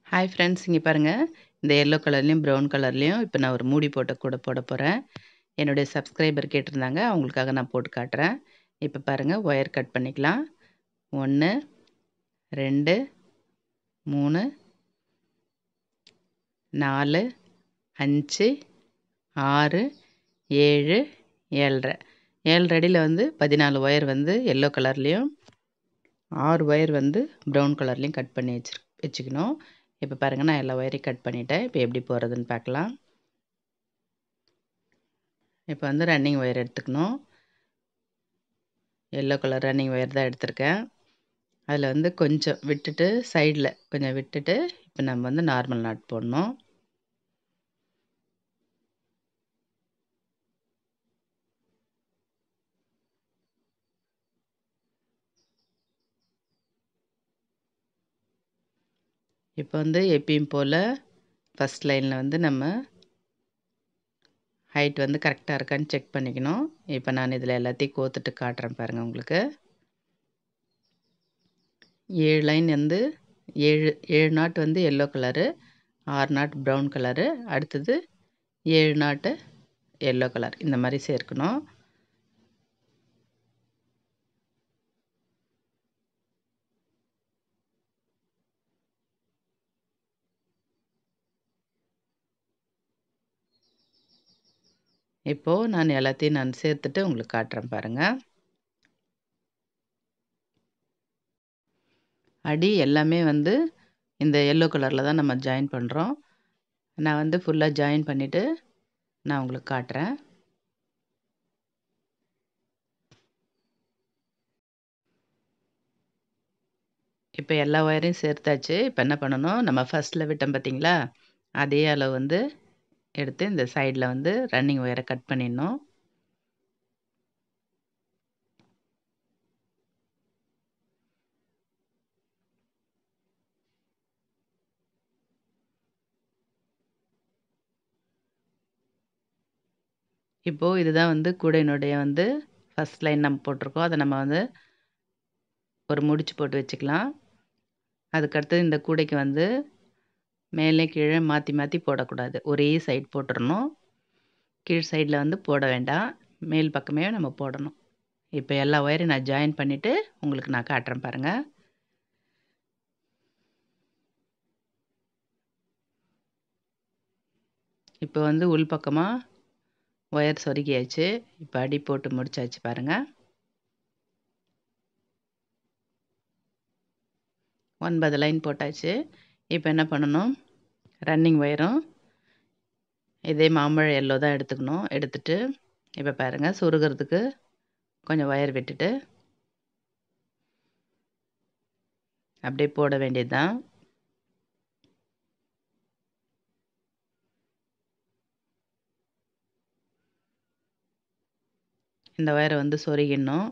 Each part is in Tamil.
ஹாய் ஃப்ரெண்ட்ஸ் இங்கே பாருங்கள் இந்த எல்லோ கலர்லேயும் ப்ரௌன் கலர்லேயும் இப்போ நான் ஒரு மூடி போட்ட கூட போட போகிறேன் என்னுடைய சப்ஸ்கிரைபர் கேட்டிருந்தாங்க அவங்களுக்காக நான் போட்டு காட்டுறேன் இப்போ பாருங்கள் ஒயர் கட் பண்ணிக்கலாம் ஒன்று ரெண்டு மூணு நாலு அஞ்சு ஆறு ஏழு ஏழரை ஏழரை அடியில் வந்து பதினாலு ஒயர் வந்து எல்லோ கலர்லேயும் ஆறு ஒயர் வந்து ப்ரௌன் கலர்லேயும் கட் பண்ணி வச்சு வச்சுக்கணும் இப்போ பாருங்கள் நான் எல்லா ஒயரையும் கட் பண்ணிட்டேன் இப்போ எப்படி போகிறதுன்னு பார்க்கலாம் இப்போ வந்து ரன்னிங் ஒயர் எடுத்துக்கணும் எல்லோ கலர் ரன்னிங் ஒயர் தான் எடுத்திருக்கேன் அதில் வந்து கொஞ்சம் விட்டுட்டு சைடில் கொஞ்சம் விட்டுட்டு இப்போ நம்ம வந்து நார்மல் நாட் போடணும் இப்போ வந்து எப்பயும் போல் ஃபஸ்ட் லைனில் வந்து நம்ம ஹைட் வந்து கரெக்டாக இருக்கான்னு செக் பண்ணிக்கணும் இப்போ நான் இதில் எல்லாத்தையும் கோத்துட்டு காட்டுறேன் பாருங்கள் உங்களுக்கு ஏழு லைன் வந்து ஏழு ஏழு நாட் வந்து எல்லோ கலரு ஆறு நாட் ப்ரௌன் கலரு அடுத்தது ஏழு நாட்டு எல்லோ கலர் இந்த மாதிரி சேர்க்கணும் இப்போது நான் எல்லாத்தையும் நான் சேர்த்துட்டு உங்களுக்கு காட்டுறேன் பாருங்கள் அடி எல்லாமே வந்து இந்த எல்லோ கலரில் தான் நம்ம ஜாயின் பண்ணுறோம் நான் வந்து ஃபுல்லாக ஜாயின் பண்ணிவிட்டு நான் உங்களுக்கு காட்டுறேன் இப்போ எல்லா ஒயரையும் சேர்த்தாச்சு இப்போ என்ன பண்ணணும் நம்ம ஃபஸ்ட்டில் விட்டோம் பார்த்தீங்களா அதே அளவு வந்து எடுத்து இந்த சைடில் வந்து ரன்னிங் ஒயரை கட் பண்ணிடணும் இப்போது இதுதான் வந்து கூடையினுடைய வந்து ஃபஸ்ட் லைன் நம்ம போட்டிருக்கோம் அதை நம்ம வந்து ஒரு முடிச்சு போட்டு வச்சுக்கலாம் அதுக்கடுத்து இந்த கூடைக்கு வந்து மேலே கீழே மாற்றி மாற்றி போடக்கூடாது ஒரே சைடு போட்டுடணும் கீழ் சைடில் வந்து போட வேண்டாம் மேல் பக்கமே நம்ம போடணும் இப்போ எல்லா ஒயரையும் நான் ஜாயின் பண்ணிவிட்டு உங்களுக்கு நான் காட்டுறேன் பாருங்கள் இப்போ வந்து உள்பக்கமாக ஒயர் சொருகியாச்சு இப்போ அடி போட்டு முடிச்சாச்சு பாருங்கள் ஒன்பது லைன் போட்டாச்சு இப்போ என்ன பண்ணணும் ரன்னிங் ஒயரும் இதே மாம்பழ எல்லோ தான் எடுத்துக்கணும் எடுத்துட்டு இப்போ பாருங்கள் சொருகிறதுக்கு கொஞ்சம் ஒயர் விட்டுட்டு அப்படியே போட வேண்டியது தான் இந்த ஒயரை வந்து சொருகிடணும்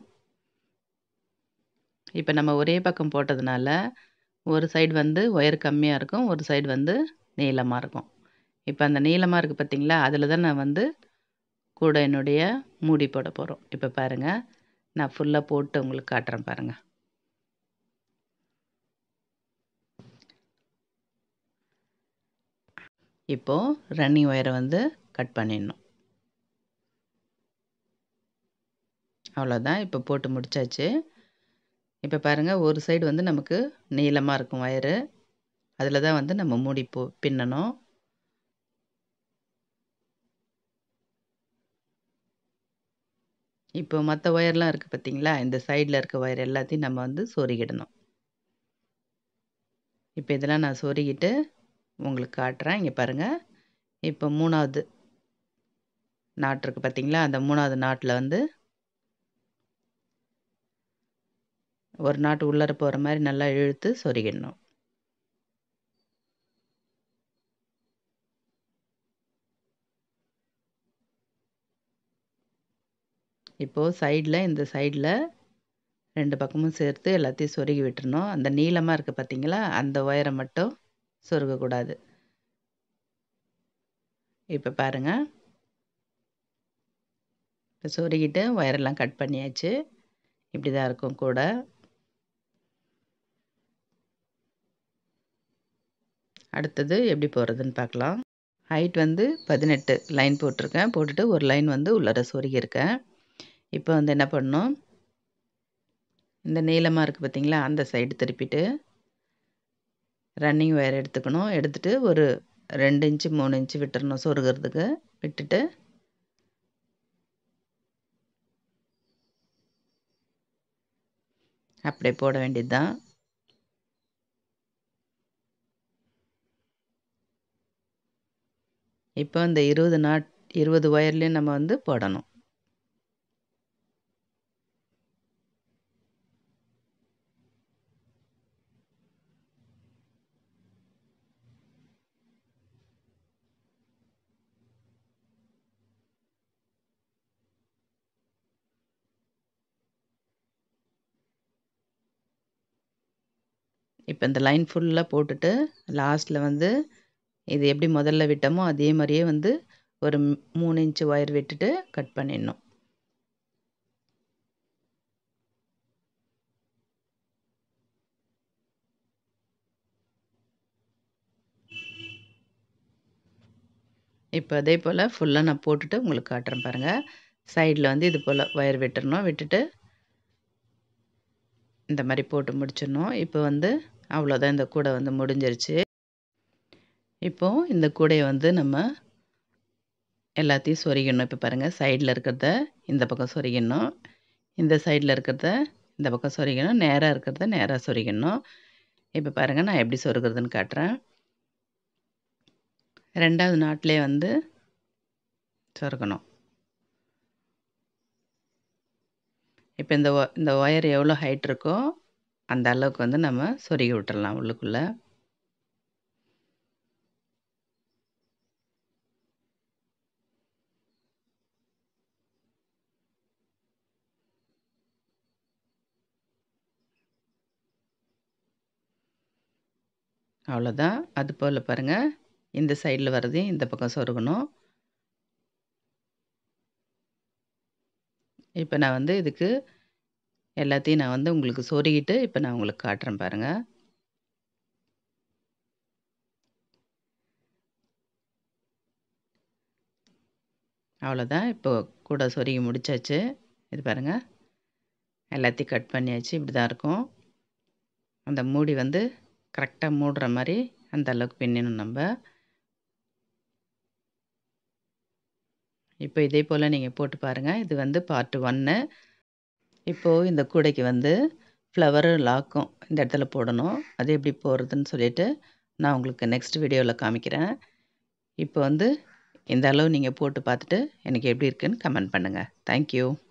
இப்போ நம்ம ஒரே பக்கம் போட்டதுனால ஒரு சைடு வந்து ஒயர் கம்மியாக இருக்கும் ஒரு சைடு வந்து நீளமாக இருக்கும் இப்போ அந்த நீளமாக இருக்குது பார்த்திங்களா அதில் தான் நான் வந்து கூட என்னுடைய மூடி போட போகிறோம் இப்போ பாருங்கள் நான் ஃபுல்லாக போட்டு உங்களுக்கு காட்டுறேன் பாருங்கள் இப்போது ரன்னிங் ஒயரை வந்து கட் பண்ணிடணும் அவ்வளோதான் இப்போ போட்டு முடித்தாச்சு இப்போ பாருங்கள் ஒரு சைடு வந்து நமக்கு நீளமாக இருக்கும் ஒயரு அதில் தான் வந்து நம்ம மூடி போ பின்னணும் இப்போ மற்ற ஒயர்லாம் இருக்குது பார்த்தீங்களா இந்த சைடில் இருக்க ஒயர் எல்லாத்தையும் நம்ம வந்து சொருகிடணும் இப்போ இதெல்லாம் நான் சொருகிட்டு உங்களுக்கு காட்டுறேன் இங்கே பாருங்கள் இப்போ மூணாவது நாட் இருக்குது பார்த்தீங்களா அந்த மூணாவது நாட்டில் வந்து ஒரு நாட்டு உள்ளர போகிற மாதிரி நல்லா இழுத்து சொருகிடணும் இப்போது சைடில் இந்த சைடில் ரெண்டு பக்கமும் சேர்த்து எல்லாத்தையும் சொருகி விட்டுறணும் அந்த நீளமாக இருக்குது பார்த்தீங்களா அந்த ஒயரை மட்டும் சொருகக்கூடாது இப்போ பாருங்கள் இப்போ சொருகிட்டு ஒயரெல்லாம் கட் பண்ணியாச்சு இப்படி தான் இருக்கும் கூட அடுத்தது எப்படி போடுறதுன்னு பார்க்கலாம் ஹைட் வந்து பதினெட்டு லைன் போட்டிருக்கேன் போட்டுட்டு ஒரு லைன் வந்து உள்ளர சொருகியிருக்கேன் இப்போ வந்து என்ன பண்ணணும் இந்த நீளமாக இருக்குது பார்த்திங்களா அந்த சைடு திருப்பிட்டு ரன்னிங் ஒயர் எடுத்துக்கணும் எடுத்துகிட்டு ஒரு ரெண்டு இன்ச்சு மூணு இன்ச்சு விட்டுறணும் சொருகிறதுக்கு விட்டுட்டு அப்படியே போட வேண்டியது தான் இப்போ இந்த இருபது நாட் இருபது ஒயர்லேயும் நம்ம வந்து போடணும் இப்போ இந்த லைன் ஃபுல்லாக போட்டுட்டு லாஸ்ட்டில் வந்து இது எப்படி முதல்ல விட்டோமோ அதே மாதிரியே வந்து ஒரு மூணு இன்ச்சு ஒயர் விட்டுட்டு கட் பண்ணிடணும் இப்போ அதே போல் ஃபுல்லாக நான் போட்டுட்டு உங்களுக்கு காட்டுறேன் பாருங்கள் சைடில் வந்து இது போல் ஒயர் விட்டுறணும் விட்டுட்டு இந்த மாதிரி போட்டு முடிச்சிடணும் இப்போ வந்து அவ்வளோதான் இந்த கூடை வந்து முடிஞ்சிருச்சு இப்போது இந்த கூடையை வந்து நம்ம எல்லாத்தையும் சொருகிடணும் இப்போ பாருங்கள் சைடில் இருக்கிறத இந்த பக்கம் சொருகிடணும் இந்த சைடில் இருக்கிறத இந்த பக்கம் சொருகிடணும் நேராக இருக்கிறத நேராக சொருகிடணும் இப்போ பாருங்கள் நான் எப்படி சொருகிறதுன்னு காட்டுறேன் ரெண்டாவது நாட்டிலே வந்து சொருகணும் இப்போ இந்த இந்த ஒயர் எவ்வளோ ஹைட் இருக்கோ அந்த அளவுக்கு வந்து நம்ம சொருகி விட்டுறலாம் உள்ளுக்குள்ளே அவ்வளோதான் அது போல் பாருங்கள் இந்த சைடில் வர்றதையும் இந்த பக்கம் சொருகணும் இப்போ நான் வந்து இதுக்கு எல்லாத்தையும் நான் வந்து உங்களுக்கு சொருகிட்டு இப்போ நான் உங்களுக்கு காட்டுறேன் பாருங்கள் அவ்வளோதான் இப்போ கூட சொருகி முடிச்சாச்சு இது பாருங்கள் எல்லாத்தையும் கட் பண்ணியாச்சு இப்படி தான் இருக்கும் அந்த மூடி வந்து கரெக்டாக மூடுற மாதிரி அந்த அளவுக்கு பின்னணும் நம்ம இப்போ இதே போல் நீங்கள் போட்டு பாருங்கள் இது வந்து பார்ட் ஒன்று இப்போது இந்த கூடைக்கு வந்து ஃப்ளவரும் லாக்கும் இந்த இடத்துல போடணும் அது எப்படி போடுறதுன்னு சொல்லிவிட்டு நான் உங்களுக்கு நெக்ஸ்ட் வீடியோவில் காமிக்கிறேன் இப்போ வந்து இந்த அளவு நீங்கள் போட்டு பார்த்துட்டு எனக்கு எப்படி இருக்குன்னு கமெண்ட் பண்ணுங்கள் தேங்க்யூ